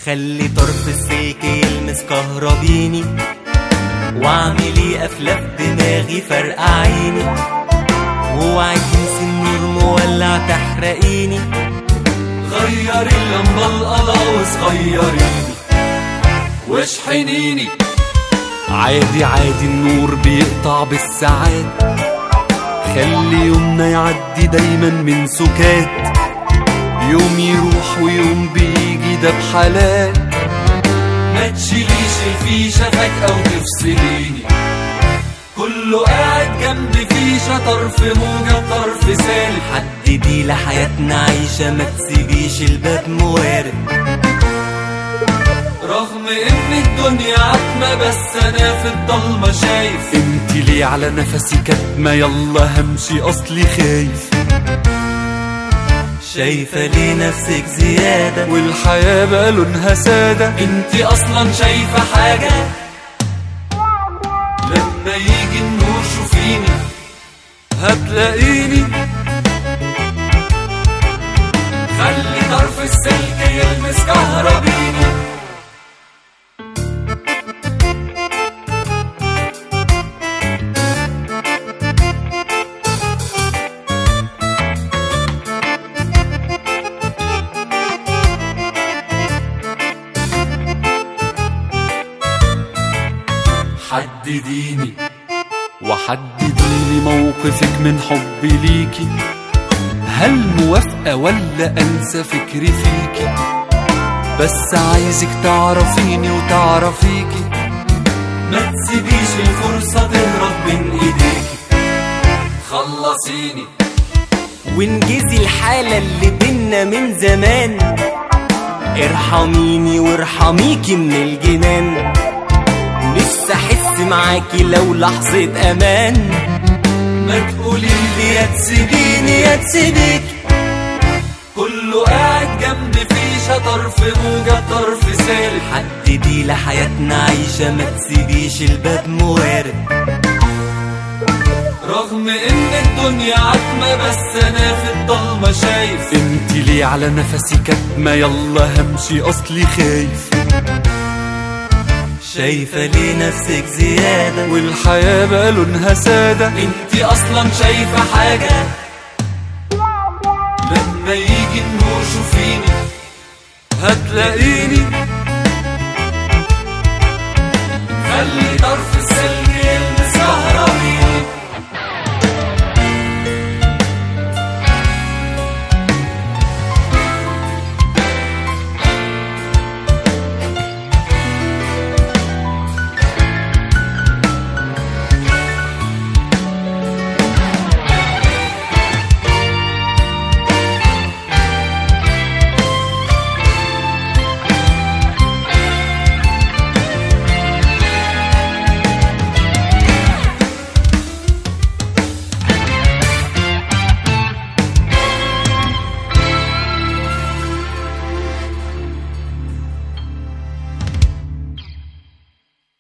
خلي طرف السلك يلمس كهربيني واعملي قفلة في دماغي فرقع عيني واوعي تنسي النور مولع تحرقيني غيري اللمبة القلاوص غيريني واشحنيني عادي عادي النور بيقطع بالساعات خلي يومنا يعدي دايما من سكات يوم يروح ويوم بيجي ده بحالات ما تشيليش الفيشة فجأة وتفصليني كله قاعد جنب فيشة طرف موجة طرف سالب حددي لحياتنا عيشة ما تسيبيش الباب موارد رغم ان الدنيا عتمة بس انا في الضلمة شايف انت ليه على نفسي كاتمة يلا همشي اصلي خايف شايفة ليه نفسك زيادة والحياة بقى لونها سادة انت اصلا شايفة حاجة لما يجي النور شوفيني هتلاقيني خلي طرف السلك يلمس كهربيني حدديني وحدديلي موقفك من حبي ليكي هل موافقة ولا أنسى فكري فيكي بس عايزك تعرفيني وتعرفيكي ما تسيبيش الفرصة تهرب من ايديكي خلصيني وانجزي الحالة اللي بينا من زمان ارحميني وارحميكي من الجنان لسه احس معاكي لو لحظة امان ما تقولي لي يا تسيبيني يا تسيبيك كله قاعد جنب فيشة طرف موجة طرف سالب حددي لحياتنا عيشة ما تسيبيش الباب موارد رغم ان الدنيا عتمة بس انا في الضلمة شايف انت ليه على نفسي كاتمة يلا همشي اصلي خايف شايفة ليه نفسك زيادة والحياة بقى لونها سادة انت اصلا شايفة حاجة لما يجي النور شوفيني هتلاقيني